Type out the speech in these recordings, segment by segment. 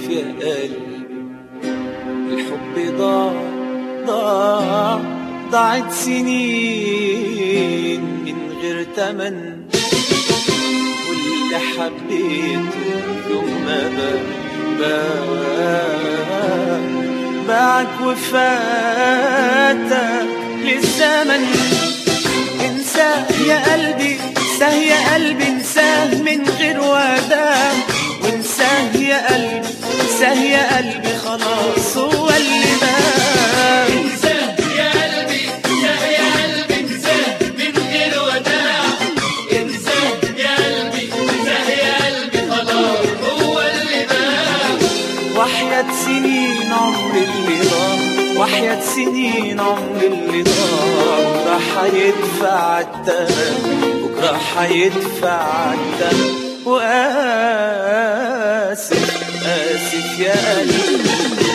يا قلبي الحب ضاع ضاع ضاعت سنين من غير تمن واللي حبيته يوم ما باع باعك وفاتك للزمن انساه يا قلبي انساه يا قلبي انساه من غير وداع وانساه يا قلبي انساه يا قلبي خلاص هو اللي مات انساه يا قلبي انساه يا قلبي انساه من غير وداع انساه يا قلبي انساه يا قلبي خلاص هو اللي مات وحياة سنين عمر اللي ضاع وحياة سنين عمر اللي ضاع راح يدفع الثمن بكرة حيدفع الثمن وآسف آسف يا قلبي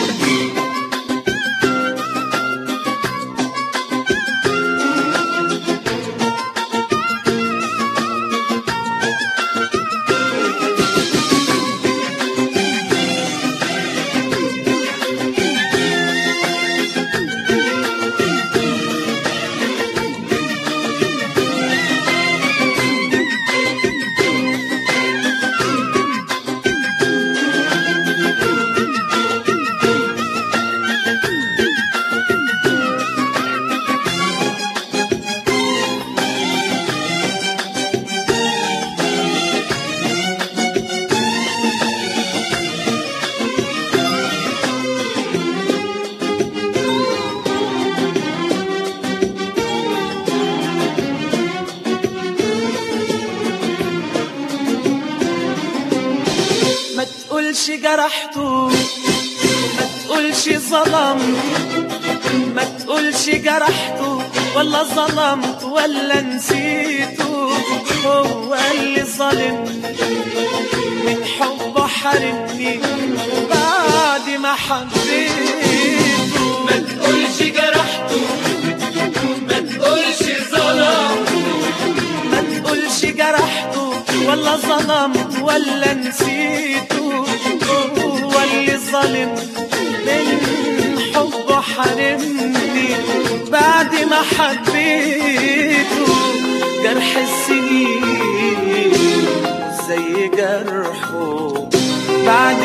ما تقولش جرحته ما تقولش ظلمت ما تقولش جرحته ولا ظلمت ولا نسيته هو اللي ظلمني من حبه حرمني بعد ما حبيته ما تقولش جرحته ما تقولش ظلمته ما تقولش جرحته ولا ظلمت ولا نسيته هو اللي ظلم من حبه حرمني بعد ما حبيته جرح السنين زي جرحه بعد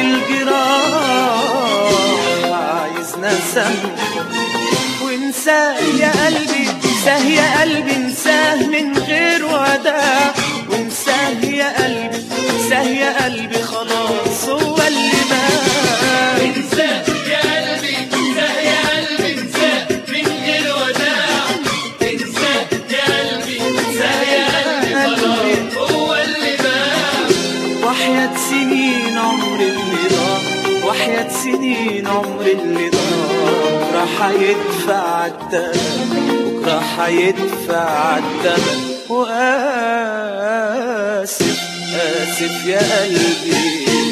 الجراح عايز نسامحه وانساه يا قلبي انساه يا قلبي انساه من غير وداع وانساه يا قلبي انساه يا قلبي خلاص هو اللي مات انساه يا قلبي انساه يا قلبي انساه من غير وداع انساه يا قلبي انساه يا قلبي خلاص هو اللي مات وحياة سنين عمر اللي ضاع وحياة سنين عمر اللي ضاع راح يدفع الثمن بكرة حيدفع الثمن وآسف آسف يا قلبي